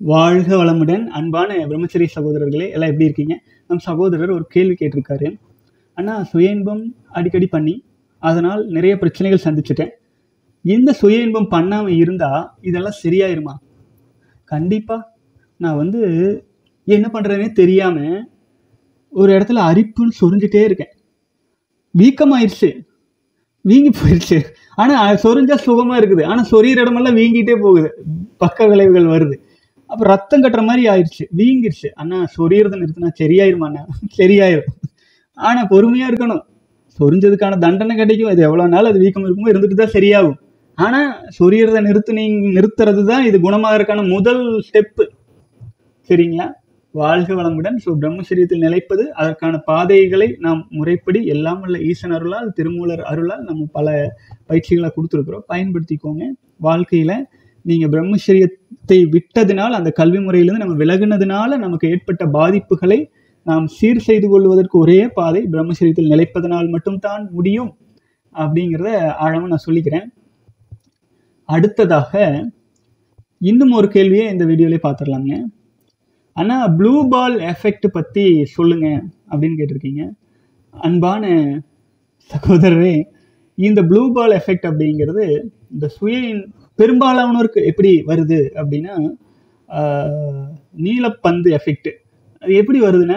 வாழ்க வளமுடன் அன்பான பிரம்மச்சரிய சகோதரர்களே எல்லாம் எப்படி இருக்கீங்க நம் சகோதரர் ஒரு கேள்வி கேட்டிருக்காரு அண்ணா சுய இன்பம் அடிக்கடி பண்ணி அதனால் நிறைய பிரச்சனைகள் சந்திச்சிட்டேன் இந்த சுய இன்பம் பண்ணாமல் இருந்தால் இதெல்லாம் சரியாயிருமா கண்டிப்பாக நான் வந்து என்ன பண்ணுறதுனே தெரியாமல் ஒரு இடத்துல அரிப்புன்னு சொரிஞ்சிட்டே இருக்கேன் வீக்கமாயிருச்சு வீங்கி போயிடுச்சு ஆனால் சொரிஞ்சா சுகமாக இருக்குது ஆனால் சொரியிற இடமெல்லாம் வீங்கிட்டே போகுது பக்க விளைவுகள் வருது அப்போ ரத்தம் கட்டுற மாதிரி ஆயிடுச்சு வீங்கிருச்சு அண்ணா சொரியறதை நிறுத்தினா சரியாயிருமா அண்ணா சரியாயிரும் ஆனால் பொறுமையாக இருக்கணும் சொரிஞ்சதுக்கான தண்டனை கிடைக்கும் இது எவ்வளோ நாள் அது வீக்கம் இருக்குமோ இருந்துட்டு தான் சரியாகும் ஆனால் சொரியறதை நிறுத்து நீங்க நிறுத்துறது தான் இது குணமாகறதுக்கான முதல் ஸ்டெப்பு சரிங்களா வாழ்க வளமுடன் ஸோ பிரம்மச்சரியத்தில் நிலைப்பது அதற்கான பாதைகளை நாம் முறைப்படி எல்லாம் உள்ள ஈசன் அருளால் திருமூலர் அருளால் நம்ம பல பயிற்சிகளை கொடுத்துருக்குறோம் பயன்படுத்திக்கோங்க வாழ்க்கையில் நீங்கள் பிரம்மச்சரியத்தை விட்டதினால் அந்த கல்வி முறையிலேருந்து நம்ம விலகுனதுனால நமக்கு ஏற்பட்ட பாதிப்புகளை நாம் சீர் செய்து கொள்வதற்கு ஒரே பாதை பிரம்மச்சரியத்தில் நிலைப்பதனால் மட்டும்தான் முடியும் அப்படிங்கிறத ஆழமாக நான் சொல்லிக்கிறேன் அடுத்ததாக இன்னும் ஒரு கேள்வியை இந்த வீடியோலேயே பார்த்துடலாங்க அண்ணா ப்ளூ பால் எஃபெக்ட் பற்றி சொல்லுங்க அப்படின்னு கேட்டிருக்கீங்க அன்பான சகோதரரே இந்த ப்ளூ பால் எஃபெக்ட் அப்படிங்கிறது இந்த சுய பெரும்பாலானோருக்கு எப்படி வருது அப்படின்னா ஆஹ், நீலப்பந்து எஃபெக்ட் அது எப்படி வருதுன்னா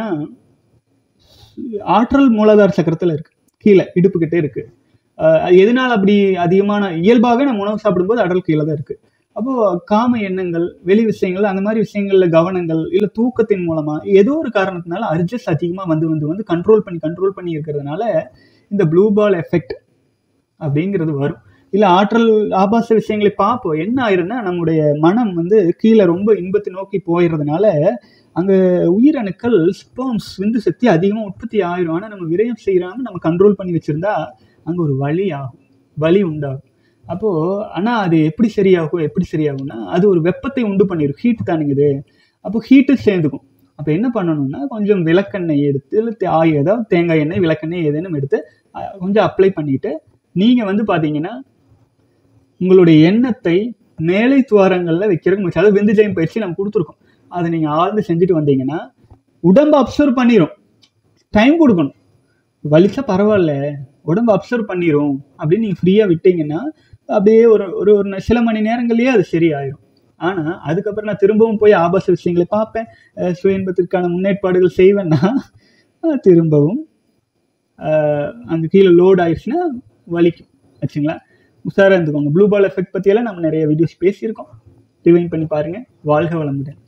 ஆற்றல் மூலாதார சக்கரத்தில் இருக்கு கீழே இடுப்புக்கிட்டே இருக்கு ஆஹ், அது எதனால் அப்படி அதிகமான இயல்பாகவே நம்ம உணவு சாப்பிடும்போது அடல் கீழே தான் இருக்கு அப்போ காம எண்ணங்கள் வெளி விஷயங்கள் அந்த மாதிரி விஷயங்கள்ல கவனங்கள் இல்லை தூக்கத்தின் மூலமா ஏதோ ஒரு காரணத்தினால அர்ஜஸ் அதிகமாக வந்து வந்து வந்து கண்ட்ரோல் பண்ணி கண்ட்ரோல் பண்ணி இருக்கிறதுனால இந்த ப்ளூ பால் எஃபெக்ட் அப்படிங்கிறது வரும் இல்லை ஆற்றல் ஆபாச விஷயங்களை பார்ப்போம் என்ன ஆயிரும்னா நம்முடைய மனம் வந்து கீழே ரொம்ப இன்பத்தை நோக்கி போயிடுறதுனால அங்கே உயிரணுக்கள் ஸ்போம்ஸ் விந்து சக்தி அதிகமாக உற்பத்தி ஆயிரும் ஆனால் நம்ம விரயம் செய்யாம நம்ம கண்ட்ரோல் பண்ணி வச்சிருந்தா அங்கே ஒரு வலி ஆகும் வலி உண்டாகும் அப்போது ஆனால் அது எப்படி சரியாகும் எப்படி சரியாகும்னா அது ஒரு வெப்பத்தை உண்டு பண்ணிடும் ஹீட் தானுங்குது அப்போ ஹீட்டு சேர்ந்துக்கும் அப்போ என்ன பண்ணணும்னா கொஞ்சம் விளக்கெண்ணெய் எடுத்து இல்லை தே- ஆய் ஏதாவது தேங்காய் எண்ணெய் விளக்கெண்ணெய் ஏதேனும் எடுத்து அஹ், கொஞ்சம் அப்ளை பண்ணிட்டு நீங்கள் வந்து பார்த்தீங்கன்னா உங்களுடைய எண்ணத்தை மேலை துவாரங்களில் வைக்கிறதுக்கு முயற்சி அதாவது விந்து ஜெயம் பயிற்சி நம்ம கொடுத்துருக்கோம் அதை நீங்கள் ஆழ்ந்து செஞ்சுட்டு வந்தீங்கன்னா உடம்பு அப்சர்வ் பண்ணிடும் டைம் கொடுக்கணும் வலிச்சா பரவாயில்ல உடம்பு அப்சர்வ் பண்ணிரும் அப்படின்னு நீங்கள் ஃப்ரீயாக விட்டீங்கன்னா அப்படியே ஒரு ஒரு ஒரு ந- சில மணி நேரங்கள்லேயே அது சரியாயிரும் ஆனால் அதுக்கப்புறம் நான் திரும்பவும் போய் ஆபாச விஷயங்களை பார்ப்பேன் அஹ் சுய இன்பத்திற்கான முன்னேற்பாடுகள் செய்வேன்னா அஹ் திரும்பவும் அங்கே கீழே லோட் ஆயிடுச்சுன்னா வலிக்கும் வச்சுங்களா உஷாராக இருந்துக்கோங்க ப்ளூ பால் எஃபெக்ட் பற்றியெல்லாம் நம்ம நிறைய வீடியோஸ் பேசியிருக்கோம் ரிவைன் பண்ணி பாருங்கள் வாழ்க வளமுடன்